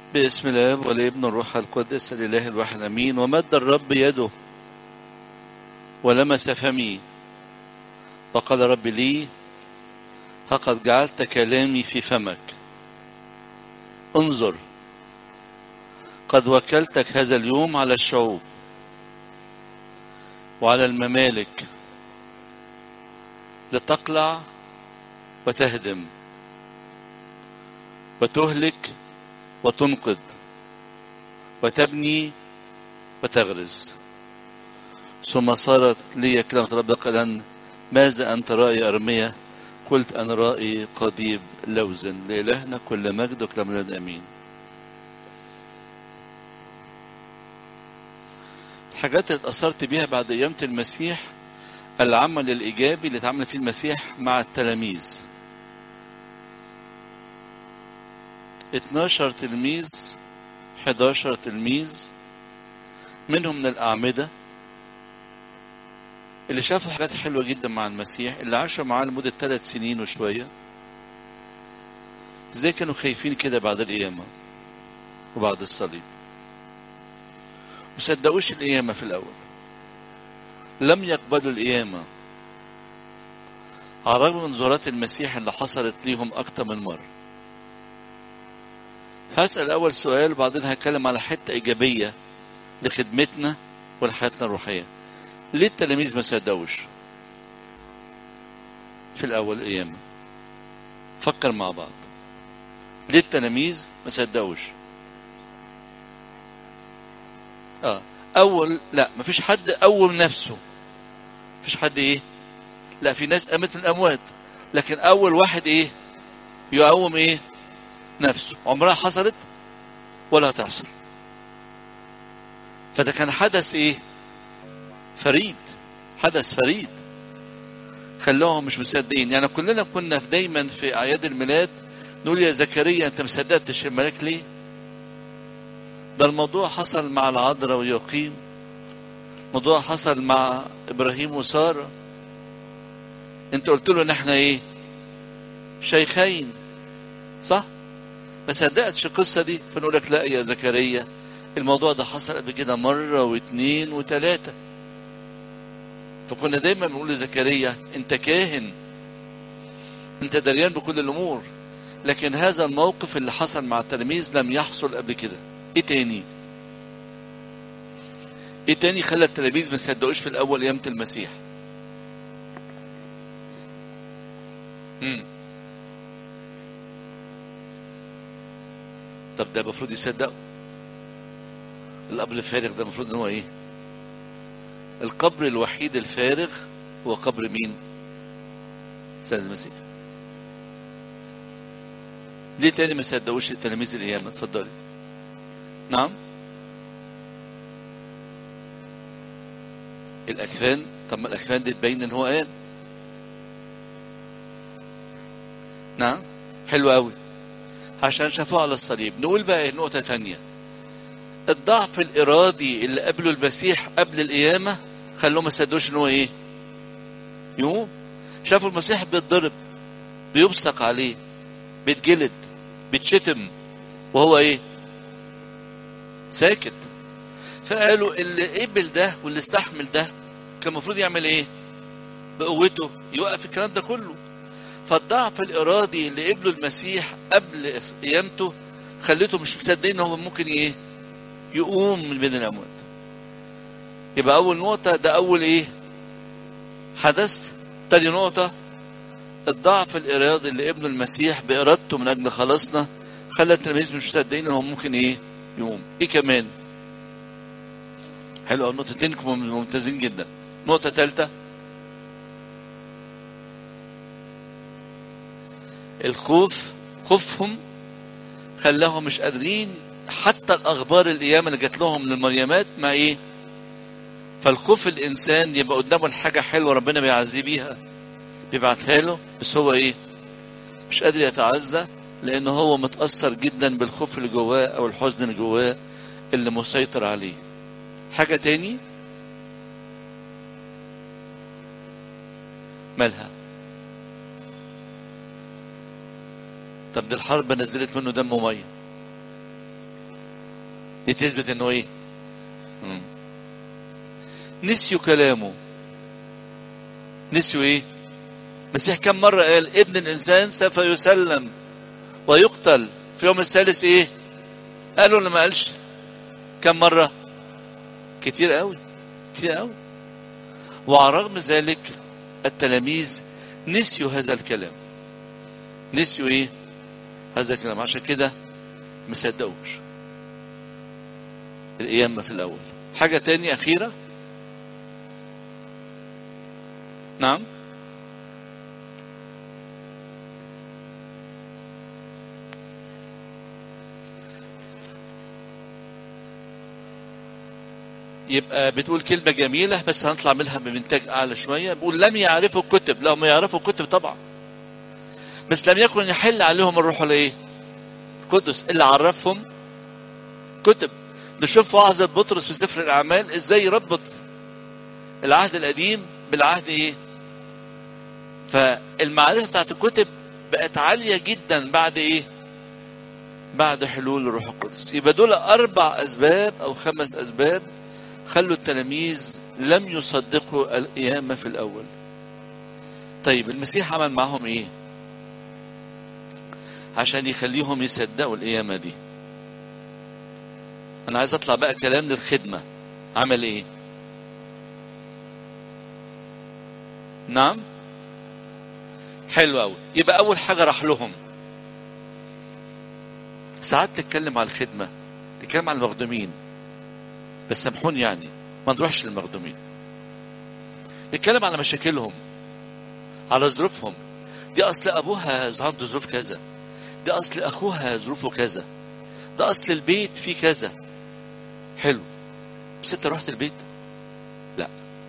باسم الاب والابن والروح القدس الاله الواحد امين ومد الرب يده ولمس فمي وقال رب لي لقد جعلت كلامي في فمك انظر قد وكلتك هذا اليوم على الشعوب وعلى الممالك لتقلع وتهدم وتهلك وتنقذ وتبني وتغرز ثم صارت لي كلمة رب قائلا ماذا أنت رأي أرمية قلت أنا رأي قضيب لوز لإلهنا كل مجد وكلام أمين الحاجات اللي اتأثرت بيها بعد قيامة المسيح العمل الإيجابي اللي اتعمل فيه المسيح مع التلاميذ 12 تلميذ 11 تلميذ منهم من الأعمدة اللي شافوا حاجات حلوة جدا مع المسيح اللي عاشوا معاه لمدة ثلاث سنين وشوية ازاي كانوا خايفين كده بعد القيامة وبعد الصليب مصدقوش القيامة في الأول لم يقبلوا القيامة على الرغم من ظهورات المسيح اللي حصلت ليهم أكتر من مرة هسأل أول سؤال وبعدين هتكلم على حتة إيجابية لخدمتنا ولحياتنا الروحية ليه التلاميذ ما صدقوش في الأول القيامة فكر مع بعض ليه التلاميذ ما صدقوش اه اول لا مفيش حد قوم نفسه مفيش حد ايه لا في ناس قامت من الاموات لكن اول واحد ايه يقوم ايه نفسه عمرها حصلت ولا هتحصل فده كان حدث ايه فريد حدث فريد خلاهم مش مصدقين يعني كلنا كنا في دايما في اعياد الميلاد نقول يا زكريا انت مصدقتش الملاك ليه ده الموضوع حصل مع العذراء ويقيم موضوع حصل مع ابراهيم وساره انت قلت له ان احنا ايه شيخين صح ما صدقتش القصه دي فنقول لك لا يا زكريا الموضوع ده حصل قبل كده مره واثنين وثلاثه فكنا دايما بنقول لزكريا انت كاهن انت دريان بكل الامور لكن هذا الموقف اللي حصل مع التلاميذ لم يحصل قبل كده ايه تاني ايه تاني خلى التلاميذ ما صدقوش في الاول قيامه المسيح امم طب ده المفروض يصدقوا القبر الفارغ ده المفروض ان هو ايه القبر الوحيد الفارغ هو قبر مين سيد المسيح ليه تاني ما صدقوش التلاميذ القيامه اتفضلي نعم الاكفان طب ما الاكفان دي تبين ان هو قال نعم حلو قوي عشان شافوه على الصليب نقول بقى نقطة تانية الضعف الإرادي اللي قبله المسيح قبل القيامة خلوه ما صدقوش إن هو إيه؟ يقوم شافوا المسيح بيتضرب بيبصق عليه بيتجلد بيتشتم وهو إيه؟ ساكت فقالوا اللي قبل ده واللي استحمل ده كان المفروض يعمل ايه بقوته يوقف الكلام ده كله فالضعف الارادي اللي قبله المسيح قبل قيامته خليته مش مصدقين ان هو ممكن ايه يقوم من بين الاموات يبقى اول نقطة ده اول ايه حدث تاني نقطة الضعف الارادي اللي قبله المسيح بارادته من اجل خلاصنا خلى التلاميذ مش مصدقين ان هو ممكن ايه يوم ايه كمان حلو النقطتين ممتازين جدا نقطة ثالثة الخوف خوفهم خلاهم مش قادرين حتى الاخبار القيامة اللي جات لهم من المريمات ما ايه فالخوف الانسان يبقى قدامه الحاجة حلوة ربنا بيعزيه بيها بيبعتها له بس هو ايه مش قادر يتعزى لان هو متاثر جدا بالخوف اللي جواه او الحزن اللي جواه اللي مسيطر عليه حاجه تاني مالها طب دي الحرب نزلت منه دم وميه دي تثبت انه ايه مم. نسيوا كلامه نسيوا ايه المسيح كم مرة قال ابن الانسان سوف يسلم ويقتل في يوم الثالث ايه قالوا ولا ما قالش كم مرة كتير قوي كتير قوي وعلى رغم ذلك التلاميذ نسيوا هذا الكلام نسيوا ايه هذا الكلام عشان كده ما صدقوش القيامة في الأول حاجة تاني أخيرة نعم يبقى بتقول كلمة جميلة بس هنطلع منها بمنتاج أعلى شوية بقول لم يعرفوا الكتب لهم يعرفوا الكتب طبعا بس لم يكن يحل عليهم الروح الايه القدس اللي عرفهم كتب نشوف وعظة بطرس في سفر الأعمال ازاي يربط العهد القديم بالعهد ايه فالمعرفة بتاعت الكتب بقت عالية جدا بعد ايه بعد حلول الروح القدس يبقى دول أربع أسباب أو خمس أسباب خلوا التلاميذ لم يصدقوا القيامة في الأول طيب المسيح عمل معهم إيه عشان يخليهم يصدقوا القيامة دي أنا عايز أطلع بقى كلام للخدمة عمل إيه نعم حلو أوي يبقى أول حاجة راح لهم ساعات تتكلم على الخدمة تتكلم على المخدومين بس سامحوني يعني ما نروحش للمخدومين نتكلم على مشاكلهم على ظروفهم دي اصل ابوها عنده ظروف كذا دي اصل اخوها ظروفه كذا ده اصل البيت فيه كذا حلو بس انت رحت البيت لا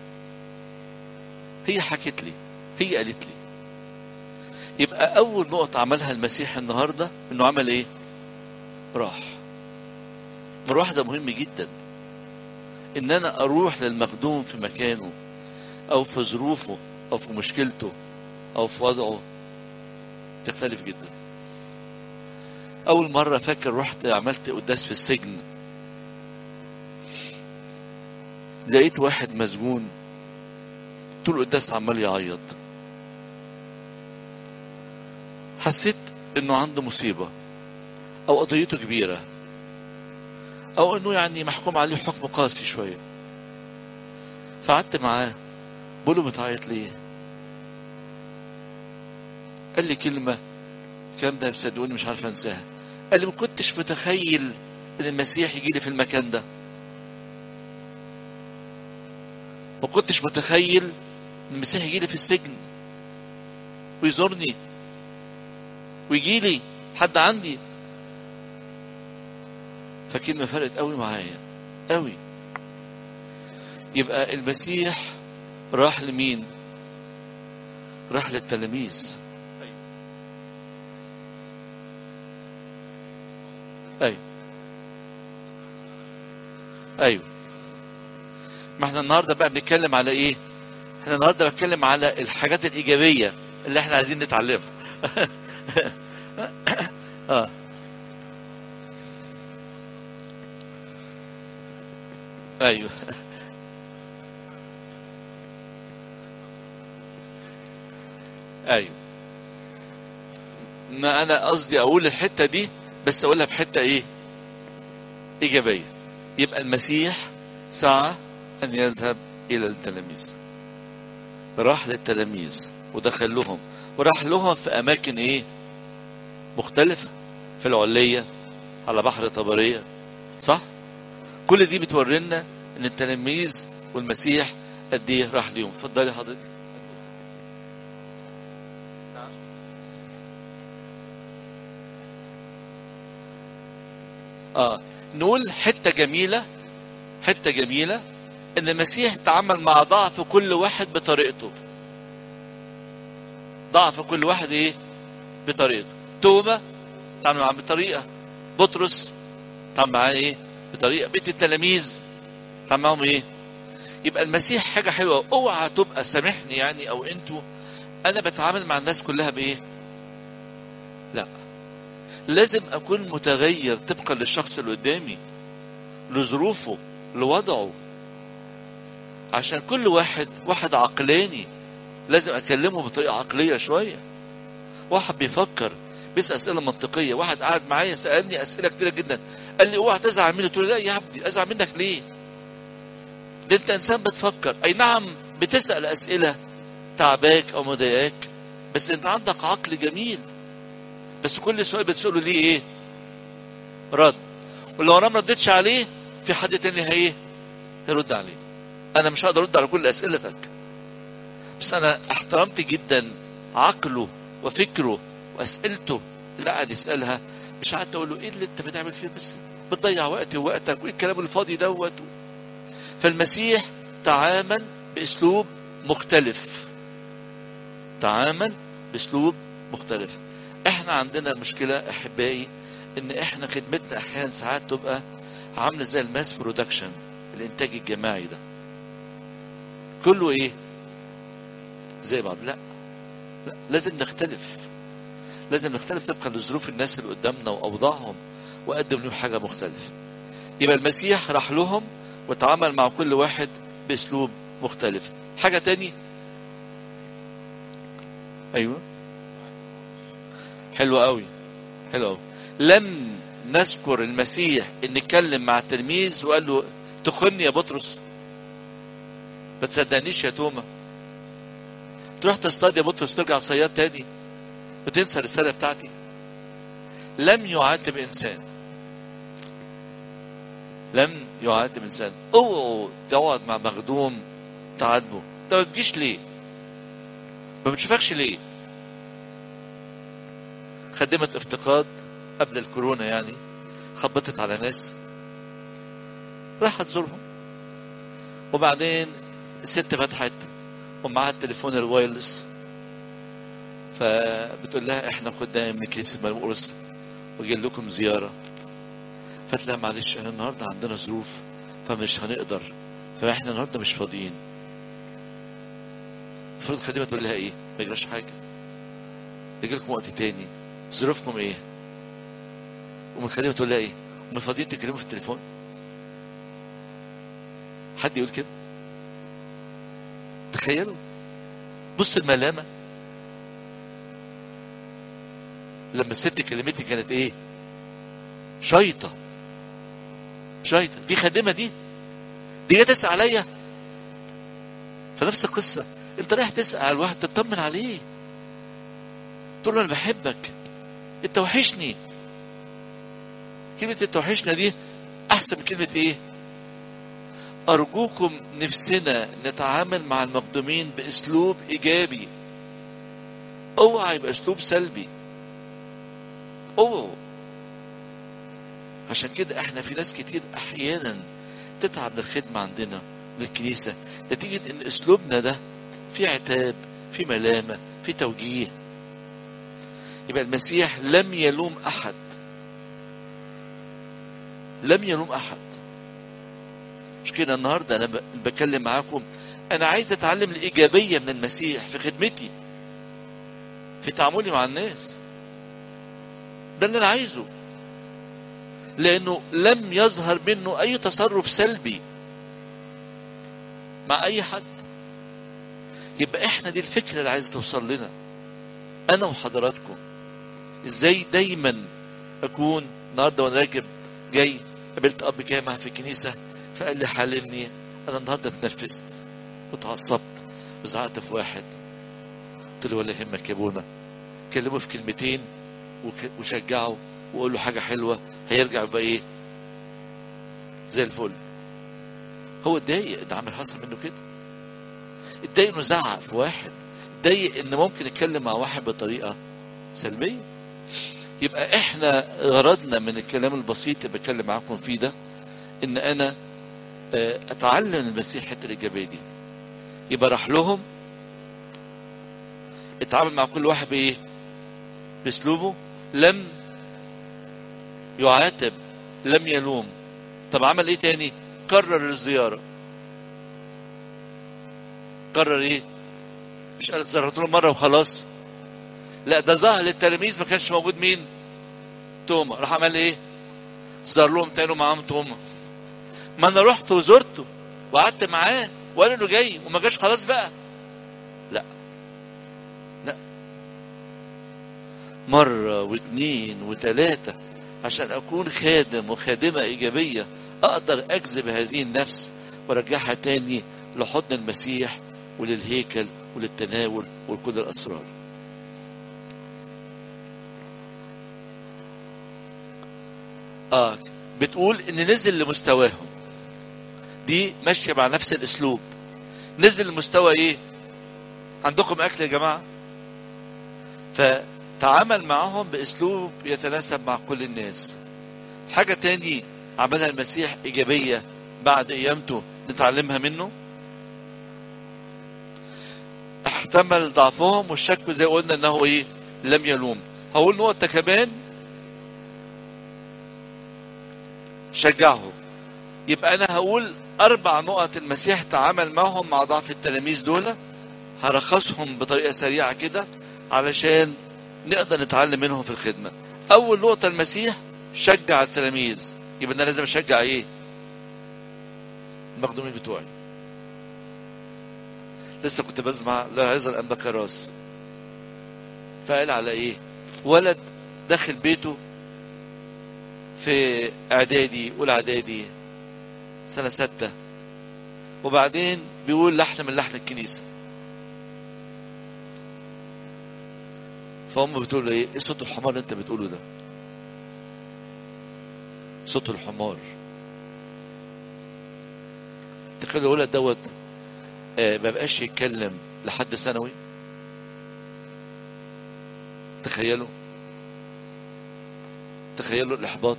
هي حكت لي هي قالت لي يبقى اول نقطة عملها المسيح النهاردة انه عمل ايه راح مروح ده مهم جدا ان انا اروح للمخدوم في مكانه او في ظروفه او في مشكلته او في وضعه تختلف جدا اول مرة فاكر رحت عملت قداس في السجن لقيت واحد مسجون طول القداس عمال يعيط حسيت انه عنده مصيبة او قضيته كبيرة او انه يعني محكوم عليه حكم قاسي شوية فقعدت معاه بقول له بتعيط ليه قال لي كلمة الكلام ده صدقوني مش عارف انساها قال لي ما كنتش متخيل ان المسيح يجي لي في المكان ده ما كنتش متخيل ان المسيح يجي لي في السجن ويزورني ويجي لي حد عندي فكلمة فرقت قوي معايا قوي يبقى المسيح راح لمين راح للتلاميذ ايوه ايوه ما احنا النهارده بقى بنتكلم على ايه احنا النهارده بنتكلم على الحاجات الايجابيه اللي احنا عايزين نتعلمها اه ايوه ايوه ما انا قصدي اقول الحته دي بس اقولها بحته ايه ايجابيه يبقى المسيح سعى ان يذهب الى التلاميذ راح للتلاميذ ودخل لهم وراح لهم في اماكن ايه مختلفه في العليه على بحر طبريه صح كل دي بتورينا ان التلاميذ والمسيح قد ايه راح ليهم اتفضلي حضرتك اه نقول حته جميله حته جميله ان المسيح تعامل مع ضعف كل واحد بطريقته ضعف كل واحد ايه بطريقته توبه تعامل معاه بطريقه بطرس تعامل معاه ايه بطريقه بيت التلاميذ تعامل معاهم ايه يبقى المسيح حاجه حلوه اوعى تبقى سامحني يعني او انتوا انا بتعامل مع الناس كلها بايه لا لازم اكون متغير طبقا للشخص اللي قدامي لظروفه لوضعه عشان كل واحد واحد عقلاني لازم اكلمه بطريقه عقليه شويه واحد بيفكر بيسال اسئله منطقيه واحد قاعد معايا سالني اسئله كتيره جدا قال لي اوعى تزعل مني قلت له لا يا ابني ازعل منك ليه ده انت انسان بتفكر اي نعم بتسال اسئله تعباك او مضايقاك بس انت عندك عقل جميل بس كل سؤال بتساله ليه ايه رد ولو انا ما ردتش عليه في حد تاني هي هيرد عليه انا مش هقدر ارد على كل اسئلتك بس انا احترمت جدا عقله وفكره واسئلته اللي قاعد يسالها مش قعدت اقول له ايه اللي انت بتعمل فيه بس بتضيع وقتي ووقتك وايه الكلام الفاضي دوت فالمسيح تعامل باسلوب مختلف تعامل باسلوب مختلف احنا عندنا مشكله احبائي ان احنا خدمتنا احيانا ساعات تبقى عامله زي الماس برودكشن الانتاج الجماعي ده كله ايه زي بعض لا لا لازم نختلف لازم نختلف طبقا لظروف الناس اللي قدامنا واوضاعهم وقدم لهم حاجه مختلفه يبقى المسيح راح لهم وتعامل مع كل واحد باسلوب مختلف حاجه تاني ايوه حلو قوي حلو قوي لم نذكر المسيح ان اتكلم مع التلميذ وقال له تخني يا بطرس ما تصدقنيش يا توما تروح تصطاد يا بطرس ترجع صياد تاني وتنسى الرسالة بتاعتي لم يعاتب إنسان لم يعاتب إنسان اوعوا تقعد مع مخدوم تعاتبه انت ما بتجيش ليه ما بتشوفكش ليه خدمة افتقاد قبل الكورونا يعني خبطت على ناس راحت تزورهم وبعدين الست فتحت ومعاها التليفون الوايرلس فبتقول لها احنا خدام من كنيسه مرقس وجاي لكم زياره فقالت لها معلش احنا النهارده عندنا ظروف فمش هنقدر فاحنا النهارده مش فاضيين المفروض الخادمه تقول لها ايه؟ ما يجراش حاجه يجي لكم وقت تاني ظروفكم ايه؟ ومن الخادمه تقول لها ايه؟ هم فاضيين تكلموا في التليفون؟ حد يقول كده؟ تخيلوا بص الملامه لما الست كلمتني كانت ايه شيطه شيطه دي خادمه دي دي جايه تسال عليا فنفس القصه انت رايح تسال على الواحد تطمن عليه تقول له انا بحبك انت وحشني كلمه انت وحشنا دي احسن من كلمه ايه ارجوكم نفسنا نتعامل مع المقدومين باسلوب ايجابي اوعى يبقى اسلوب سلبي اوعوا عشان كده احنا في ناس كتير احيانا تتعب من الخدمة عندنا من الكنيسة نتيجة ان اسلوبنا ده في عتاب في ملامة في توجيه يبقى المسيح لم يلوم احد لم يلوم احد مش كده النهاردة انا بكلم معاكم انا عايز اتعلم الايجابية من المسيح في خدمتي في تعاملي مع الناس ده اللي انا عايزه لانه لم يظهر منه اي تصرف سلبي مع اي حد يبقى احنا دي الفكره اللي عايز توصل لنا انا وحضراتكم ازاي دايما اكون النهارده وانا راكب جاي قابلت اب جامع في الكنيسه فقال لي حللني انا النهارده اتنرفزت واتعصبت وزعقت في واحد قلت له ولا يهمك يا ابونا كلمه في كلمتين وشجعه وقول له حاجة حلوة هيرجع يبقى ايه زي الفل هو اتضايق ده عمل حصل منه كده اتضايق انه زعق في واحد اتضايق ان ممكن يتكلم مع واحد بطريقة سلبية يبقى احنا غرضنا من الكلام البسيط اللي بتكلم معاكم فيه ده ان انا اتعلم المسيح الحته الايجابيه دي يبقى راح لهم اتعامل مع كل واحد بايه باسلوبه لم يعاتب لم يلوم طب عمل ايه تاني كرر الزياره كرر ايه مش قال زرت له مره وخلاص لا ده ظهر للتلاميذ ما كانش موجود مين توما راح عمل ايه زار لهم تاني معاهم توما ما انا رحت وزرته وقعدت معاه وقال انه جاي وما جاش خلاص بقى لا لا مرة واثنين وثلاثة عشان أكون خادم وخادمة إيجابية أقدر أجذب هذه النفس وأرجعها تاني لحضن المسيح وللهيكل وللتناول ولكل الأسرار آه بتقول إن نزل لمستواهم دي ماشية مع نفس الأسلوب نزل لمستوى إيه عندكم أكل يا جماعة فتعامل معهم بأسلوب يتناسب مع كل الناس حاجة تاني عملها المسيح إيجابية بعد قيامته نتعلمها منه احتمل ضعفهم والشك زي قلنا انه ايه لم يلوم هقول نقطة كمان شجعهم يبقى انا هقول اربع نقط المسيح تعامل معهم مع ضعف التلاميذ دول هرخصهم بطريقة سريعة كده علشان نقدر نتعلم منهم في الخدمة اول نقطة المسيح شجع التلاميذ يبقى انا لازم اشجع ايه المخدومين بتوعي لسه كنت بسمع لعظة الأنبكراس فقال على ايه ولد داخل بيته في اعدادي اولى اعدادي سنة ستة وبعدين بيقول لحن من لحن الكنيسة فهم بتقول له ايه ايه صوت الحمار اللي انت بتقوله ده صوت الحمار تخيل الولد دوت آه ما بقاش يتكلم لحد ثانوي تخيلوا تخيلوا الاحباط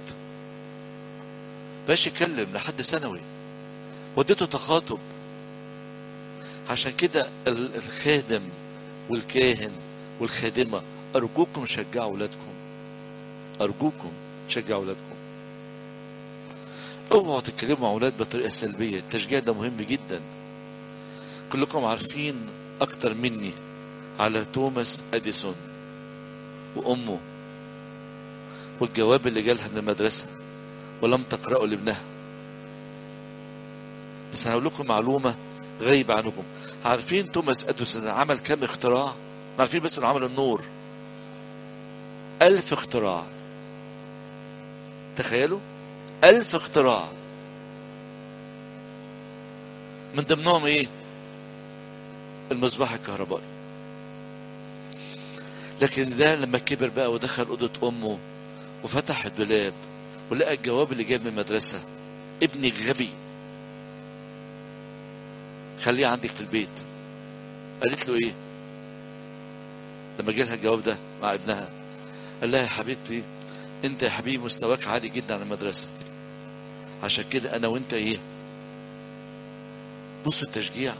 بقاش يتكلم لحد ثانوي وديته تخاطب عشان كده الخادم والكاهن والخادمة أرجوكم شجعوا أولادكم أرجوكم شجعوا أولادكم اوعوا تتكلموا مع أولاد بطريقة سلبية التشجيع ده مهم جدا كلكم عارفين أكتر مني على توماس أديسون وأمه والجواب اللي جالها من المدرسة ولم تقرأه لابنها بس هقول لكم معلومة غايبة عنكم عارفين توماس أديسون عمل كم اختراع عارفين بس انه عمل النور ألف اختراع تخيلوا ألف اختراع من ضمنهم ايه المصباح الكهربائي لكن ده لما كبر بقى ودخل أوضة أمه وفتح الدولاب ولقى الجواب اللي جاي من المدرسة ابني غبي خليه عندك في البيت قالت له ايه لما جالها الجواب ده مع ابنها قال لها يا حبيبتي انت يا حبيبي مستواك عالي جدا على المدرسة عشان كده انا وانت ايه بصوا التشجيع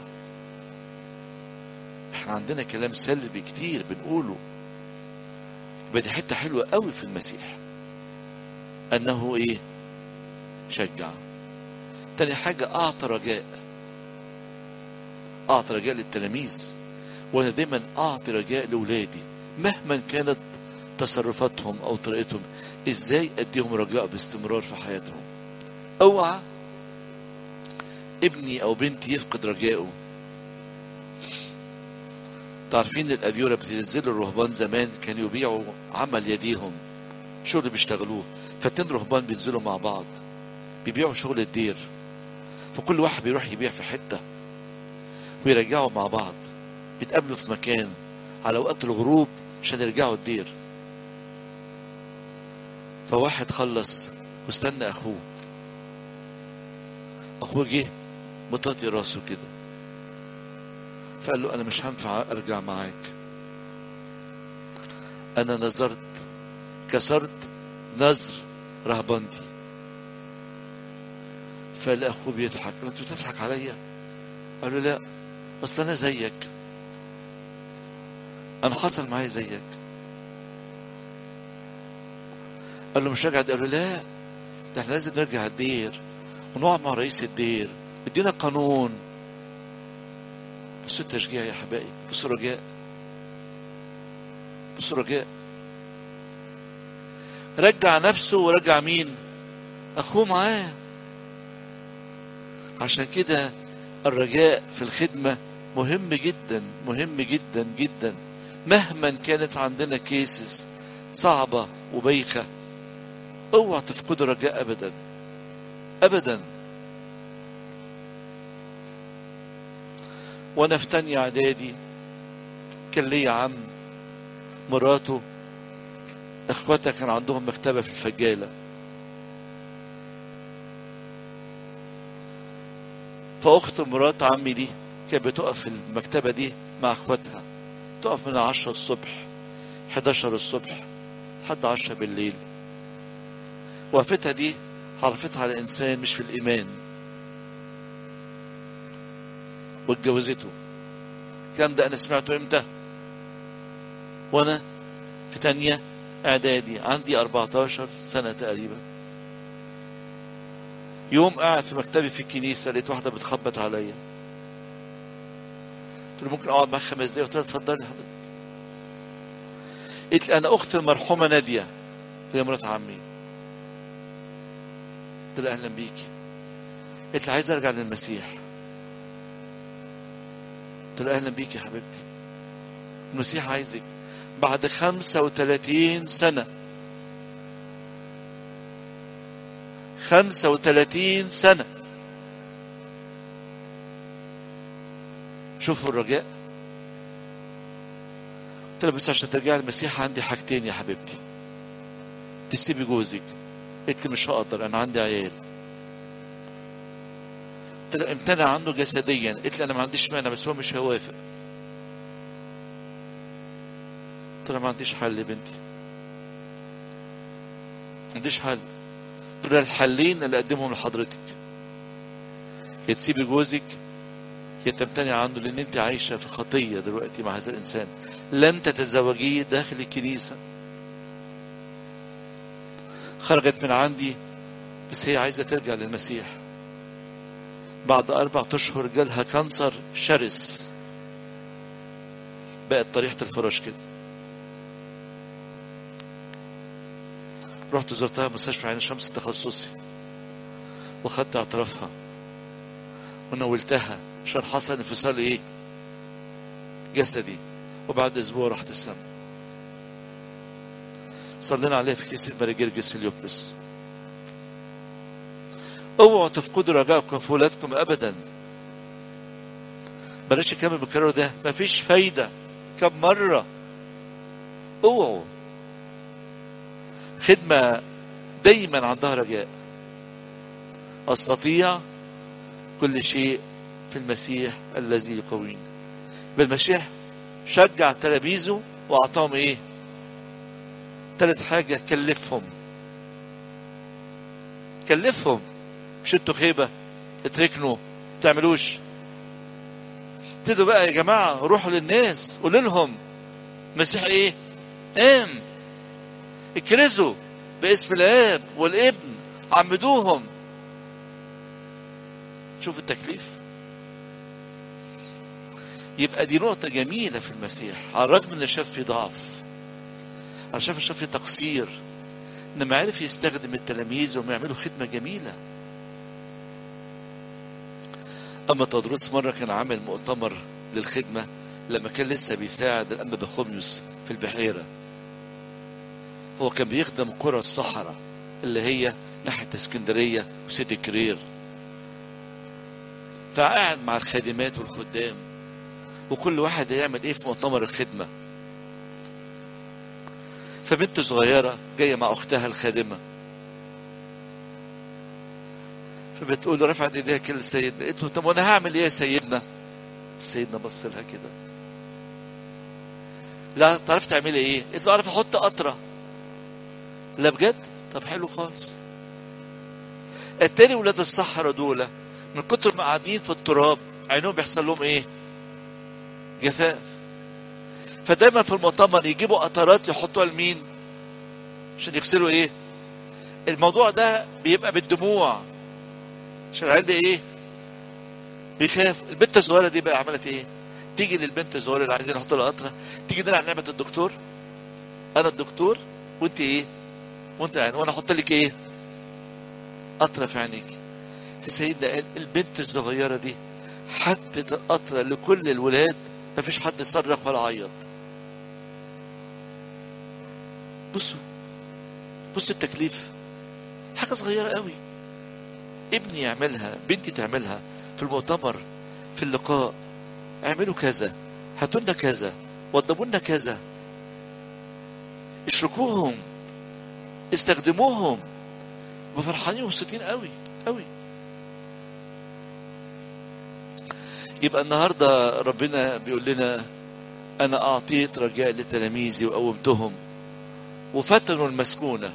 احنا عندنا كلام سلبي كتير بنقوله يبقى دي حته حلوه قوي في المسيح انه ايه شجع تاني حاجه اعطى رجاء اعطى رجاء للتلاميذ وانا دايما اعطي رجاء لاولادي مهما كانت تصرفاتهم او طريقتهم ازاي اديهم رجاء باستمرار في حياتهم اوعى ابني او بنتي يفقد رجائه تعرفين الأديرة بتنزلوا الرهبان زمان كانوا يبيعوا عمل يديهم شغل بيشتغلوه فاتنين رهبان بينزلوا مع بعض بيبيعوا شغل الدير فكل واحد بيروح يبيع في حتة ويرجعوا مع بعض بيتقابلوا في مكان على وقت الغروب عشان يرجعوا الدير فواحد خلص واستنى أخوه أخوه جه مطاطي راسه كده فقال له أنا مش هنفع أرجع معاك أنا نظرت كسرت نظر رهبنتي فقال أخوه بيضحك قال أنت بتضحك عليا قال له لا أصل أنا زيك أنا حصل معايا زيك قال له مش راجع قال له لا ده احنا لازم نرجع الدير ونقعد مع رئيس الدير ادينا قانون بصوا التشجيع يا حبايبي بصوا الرجاء بصوا الرجاء رجع نفسه ورجع مين اخوه معاه عشان كده الرجاء في الخدمة مهم جدا مهم جدا جدا مهما كانت عندنا كيسز صعبة وبيخة اوعى تفقدوا الرجاء ابدا ابدا وانا في تانية اعدادي كان ليا عم مراته اخواتها كان عندهم مكتبة في الفجالة فاخت مرات عمي دي كانت بتقف في المكتبة دي مع اخواتها تقف من عشرة الصبح 11 الصبح لحد عشرة بالليل وقفتها دي عرفتها على انسان مش في الايمان واتجوزته الكلام ده انا سمعته امتى وانا في تانية اعدادي عندي 14 سنة تقريبا يوم قاعد في مكتبي في الكنيسة لقيت واحدة بتخبط عليا قلت له ممكن اقعد معاك خمس دقايق قلت لها اتفضلي حضرتك قلت لي انا اخت المرحومة نادية هي مرات عمي قلت لها اهلا بيكي قلت لي عايز ارجع للمسيح قلت لها اهلا بيكي يا حبيبتي المسيح عايزك بعد خمسة وثلاثين سنة خمسة وثلاثين سنة شوفوا الرجاء قلت لها بس عشان ترجعي المسيح عندي حاجتين يا حبيبتي تسيبي جوزك قلت لي مش هقدر انا عندي عيال قلت لها امتنع عنه جسديا قلت لي انا ما عنديش مانع بس هو مش هيوافق قلت لها ما عنديش حل يا بنتي ما عنديش حل قلت لها الحلين اللي اقدمهم لحضرتك يا تسيبي جوزك يا تمتنع عنه لان انت عايشه في خطيه دلوقتي مع هذا الانسان لم تتزوجيه داخل الكنيسه خرجت من عندي بس هي عايزه ترجع للمسيح بعد أربعة أشهر جالها كانسر شرس بقت طريحة الفراش كده رحت زرتها مستشفى عين الشمس التخصصي وخدت اعترافها ونولتها عشان حصل انفصال ايه جسدي وبعد اسبوع رحت السما صلينا عليها في كنيسه ماري جرجس اليوبلس اوعوا تفقدوا رجاءكم في ولادكم ابدا بلاش الكلام بكرره ده مفيش فايده كم مره اوعوا خدمه دايما عندها رجاء استطيع كل شيء في المسيح الذي يقويني بالمسيح شجع تلاميذه واعطاهم ايه ثالث حاجة كلفهم كلفهم مش انتوا خيبة اتركنوا تعملوش ابتدوا بقى يا جماعة روحوا للناس قولوا لهم المسيح ايه قام اكرزوا باسم الاب والابن عمدوهم شوف التكليف يبقى دي نقطة جميلة في المسيح على الرغم ان شاف في ضعف على شاف شاف في تقصير انما عرف يستخدم التلاميذ وما يعملوا خدمة جميلة اما تدرس مرة كان عامل مؤتمر للخدمة لما كان لسه بيساعد الانبا بخوميوس في البحيرة هو كان بيخدم قرى الصحراء اللي هي ناحية اسكندرية وسيدي كرير فقعد مع الخادمات والخدام وكل واحد هيعمل ايه في مؤتمر الخدمة فبنت صغيرة جاية مع أختها الخادمة فبتقول له رفعت ايديها كده لسيدنا قلت له طب وانا هعمل ايه يا سيدنا سيدنا بص لها كده لا تعرف تعملي ايه قلت له اعرف احط قطره لا بجد طب حلو خالص التاني ولاد الصحراء دول من كتر ما قاعدين في التراب عينهم بيحصل لهم ايه جفاف فدايما في المؤتمر يجيبوا قطرات يحطوها لمين عشان يغسلوا ايه الموضوع ده بيبقى بالدموع عشان العيال ايه بيخاف البنت الصغيره دي بقى عملت ايه تيجي للبنت الصغيره اللي عايزين نحط لها قطره تيجي نلعب لعبه الدكتور انا الدكتور وانت ايه وانت يعني وانا احط لك ايه قطره في عينيك سيدنا قال البنت الصغيرة دي حطت القطرة لكل الولاد مفيش حد صرخ ولا عيط بصوا بصوا التكليف حاجة صغيرة قوي ابني يعملها بنتي تعملها في المؤتمر في اللقاء اعملوا كذا هاتوا لنا كذا وضبوا لنا كذا اشركوهم استخدموهم وفرحانين ومبسوطين قوي قوي يبقى النهارده ربنا بيقول لنا انا اعطيت رجاء لتلاميذي وقومتهم وفتنوا المسكونه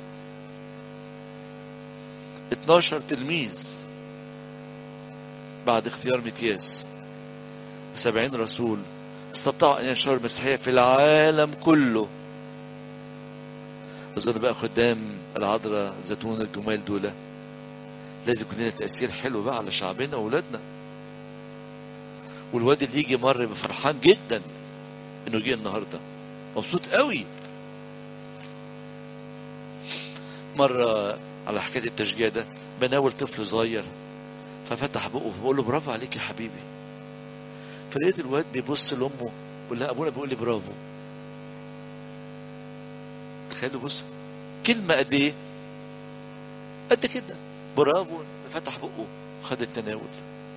12 تلميذ بعد اختيار متياس وسبعين رسول استطاعوا ان ينشروا المسيحيه في العالم كله اظن بقى خدام العذراء زيتون الجمال دول لازم يكون لنا تاثير حلو بقى على شعبنا واولادنا والواد اللي يجي مره يبقى فرحان جدا انه جه النهارده مبسوط قوي مره على حكايه التشجيع ده بناول طفل صغير ففتح بقه فبقول له برافو عليك يا حبيبي فلقيت الواد بيبص لامه بيقول لها ابونا بيقول لي برافو تخيلوا بص كلمه قد ايه قد كده برافو فتح بقه خد التناول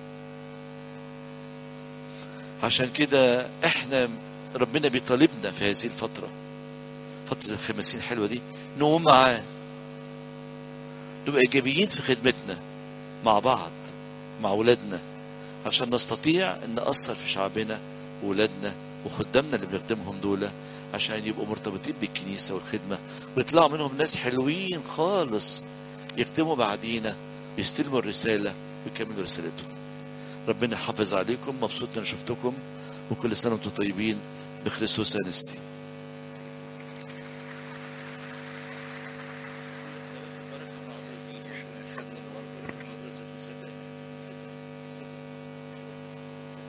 عشان كده احنا ربنا بيطالبنا في هذه الفتره فتره الخمسين حلوه دي نقوم معاه نبقى ايجابيين في خدمتنا مع بعض مع اولادنا عشان نستطيع ان ناثر في شعبنا واولادنا وخدامنا اللي بنخدمهم دول عشان يبقوا مرتبطين بالكنيسه والخدمه ويطلعوا منهم ناس حلوين خالص يخدموا بعدينا يستلموا الرساله ويكملوا رسالتهم ربنا يحافظ عليكم مبسوط ان شفتكم وكل سنه وانتم طيبين بخريستوس انستي